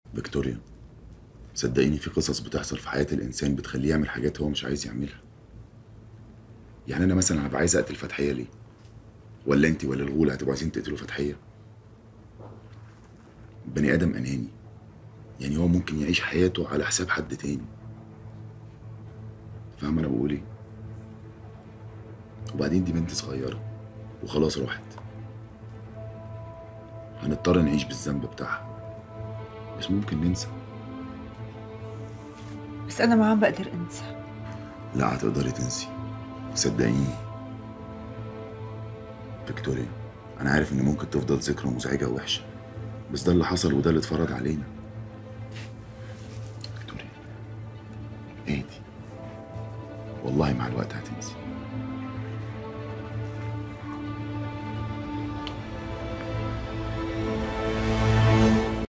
فيكتوريا صدقيني في قصص بتحصل في حياة الإنسان بتخليه يعمل حاجات هو مش عايز يعملها يعني أنا مثلا هبقى عايز أقتل فتحية ليه؟ ولا أنت ولا الغولة هتبقوا عايزين تقتلوا فتحية؟ بني آدم أناني يعني هو ممكن يعيش حياته على حساب حد تاني فاهم أنا بقول إيه؟ وبعدين دي بنت صغيرة وخلاص راحت هنضطر نعيش بالذنب بتاعها بس ممكن ننسى بس انا ما عم بقدر انسى لا هتقدري تنسي صدقيني فيكتوريا انا عارف ان ممكن تفضل ذكرى مزعجه ووحشه بس ده اللي حصل وده اللي اتفرض علينا فيكتوريا اهدي والله مع الوقت هتنسي